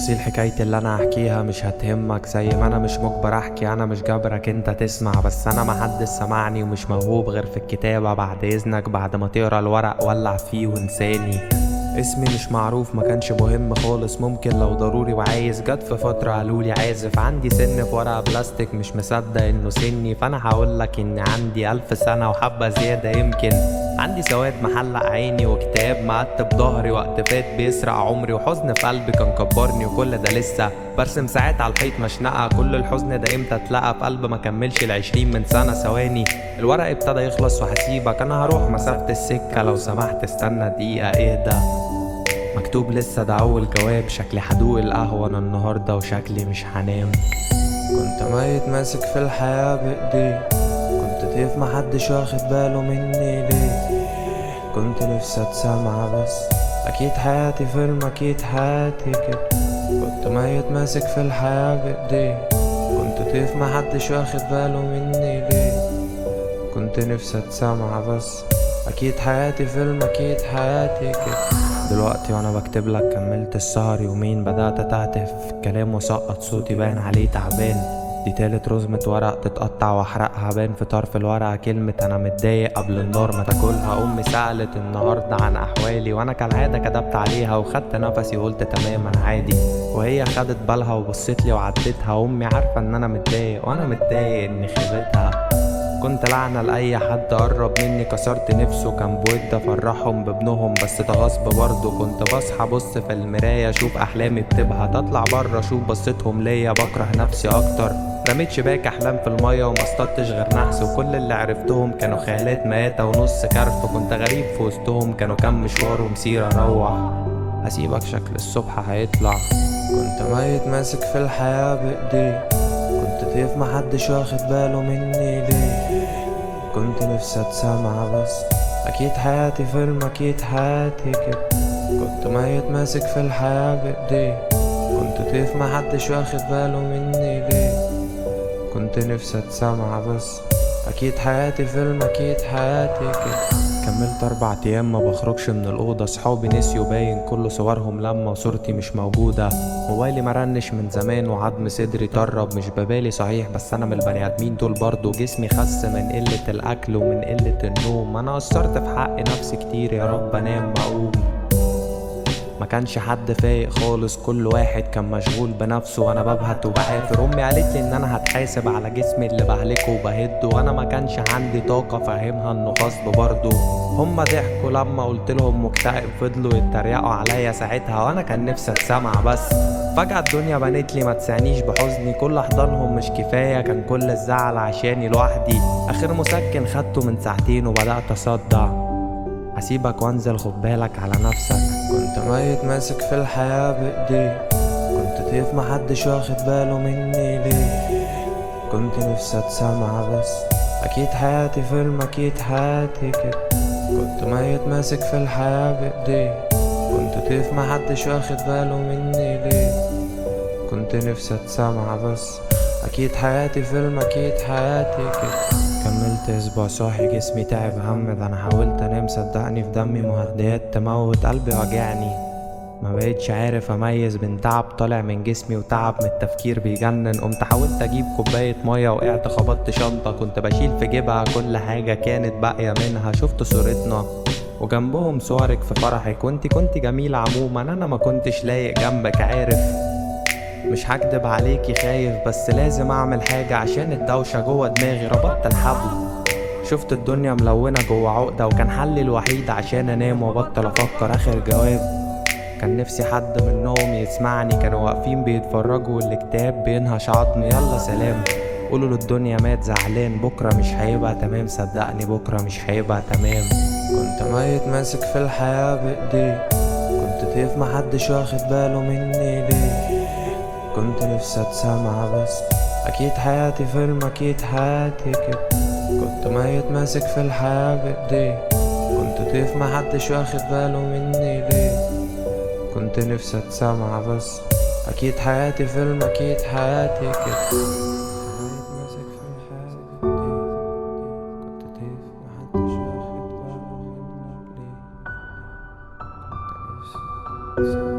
تفاصيل حكايتي اللي انا هحكيها مش هتهمك زي ما انا مش مجبر احكي انا مش جبرك انت تسمع بس انا محدش سمعني ومش موهوب غير في الكتابة بعد اذنك بعد ما تقرا الورق ولع فيه وانساني اسمي مش معروف ما كانش مهم خالص ممكن لو ضروري وعايز جت في فترة قالولي عازف عندي سن في ورقة بلاستيك مش مصدق انه سني فانا هقولك اني عندي الف سنة وحبة زيادة يمكن عندي سواد محلق عيني وكتاب معتب ظهري وقت فات بيسرق عمري وحزن في قلبي كان كبرني وكل ده لسه برسم ساعات على الحيط مشنقة كل الحزن ده امتى اتلقى في قلب ما كملش العشرين من سنة ثواني الورق ابتدى يخلص وهسيبك انا هروح مسافة السكة لو سمحت استنى دقيقة اهدى مكتوب لسه ده أول جواب شكلي هدوق القهوة أنا النهاردة وشكلي مش هنام كنت ميت ماسك في الحياة بإيدي كنت طيف محدش واخد باله مني ليه كنت نفسي اتسمع بس أكيد حياتي فيلم أكيد حياتي كده كنت ميت ماسك في الحياة بإيدي كنت طيف محدش واخد باله مني ليه كنت نفسي اتسمع بس اكيد حياتي فيلم اكيد حياتي كده دلوقتي وانا بكتب لك كملت السهر يومين بدات اتهته في الكلام وسقط صوتي باين عليه تعبان دي تالت رزمة ورق تتقطع واحرقها بان في طرف الورقة كلمة انا متضايق قبل النار ما تاكلها امي سألت النهاردة عن احوالي وانا كالعادة كدبت عليها وخدت نفسي وقلت تمام انا عادي وهي خدت بالها وبصت لي وعدتها امي عارفة ان انا متضايق وانا متضايق اني خيبتها كنت لعنة لأي حد قرب مني كسرت نفسه كان بود أفرحهم بابنهم بس ده غصب برضه كنت بصحى بص في المراية أشوف أحلامي بتبهت أطلع بره أشوف بصتهم ليا بكره نفسي أكتر رميت شباك أحلام في المية وما اصطدتش غير نحس وكل اللي عرفتهم كانوا خيالات ميتة ونص كرف كنت غريب في وسطهم كانوا كام مشوار ومسير أروح هسيبك شكل الصبح هيطلع كنت ميت ماسك في الحياة بإيدي كنت طيف محدش واخد باله مني ليه كنت نفسي اتسمع بس اكيد حياتي فيلم اكيد حياتي كده كنت ميت ماسك في الحياة بايدي كنت طيف محدش واخد باله مني ليه كنت نفسي اتسمع بس اكيد حياتي فيلم اكيد حياتي كده كملت اربع ايام ما بخرجش من الاوضه صحابي نسيوا باين كل صورهم لما وصورتي مش موجوده موبايلي مرنش من زمان وعظم صدري طرب مش ببالي صحيح بس انا من البني ادمين دول برضه جسمي خس من قله الاكل ومن قله النوم انا قصرت في حق نفسي كتير يا رب انام اقوم ما كانش حد فايق خالص كل واحد كان مشغول بنفسه وانا ببهت وبعافر امي قالت لي ان انا هتحاسب على جسمي اللي بهلكه وبهده وانا ما كانش عندي طاقه فاهمها انه غصب برضه هما ضحكوا لما قلت لهم مكتئب فضلوا يتريقوا عليا ساعتها وانا كان نفسي اتسمع بس فجأة الدنيا بنت لي ما تسعنيش بحزني كل احضانهم مش كفاية كان كل الزعل عشاني لوحدي اخر مسكن خدته من ساعتين وبدأت اصدع هسيبك وانزل خد بالك على نفسك كنت ميت ماسك في الحياة بإيدي كنت طيف محدش واخد باله مني ليه كنت نفسي اتسمع بس أكيد حياتي فيلم أكيد حياتي كده كنت ميت ماسك في الحياة بإيدي كنت طيف محدش واخد باله مني ليه كنت نفسي اتسمع بس أكيد حياتي فيلم أكيد حياتي كده كملت اسبوع صاحي جسمي تعب هم ده انا حاولت انام صدقني في دمي مهدئات تموت قلبي وجعني ما بقتش عارف اميز بين تعب طالع من جسمي وتعب من التفكير بيجنن قمت حاولت اجيب كوبايه ميه وقعت خبطت شنطه كنت بشيل في جيبها كل حاجه كانت باقيه منها شفت صورتنا وجنبهم صورك في فرحك وانتي كنت جميلة عموما انا ما كنتش لايق جنبك عارف مش هكدب عليكي خايف بس لازم اعمل حاجة عشان الدوشة جوه دماغي ربطت الحبل شفت الدنيا ملونة جوه عقدة وكان حلي الوحيد عشان انام وابطل افكر اخر جواب كان نفسي حد منهم يسمعني كانوا واقفين بيتفرجوا والكتاب بينهش عظمي يلا سلام قولوا للدنيا مات زعلان بكرة مش هيبقى تمام صدقني بكرة مش هيبقى تمام كنت ميت ماسك في الحياة بإيدي كنت طيف محدش واخد باله مني ليه كنت نفسي اتسمع بس اكيد حياتي فيلم اكيد حياتي كده كنت ميت ماسك في الحياة بايدي كنت طيف محدش واخد باله مني ليه كنت نفسي اتسمع بس اكيد حياتي فيلم اكيد حياتي كده ميت ماسك في الحياة بإيدي كنت طيف محدش واخد باله مني ليه كنت نفسي أتسمع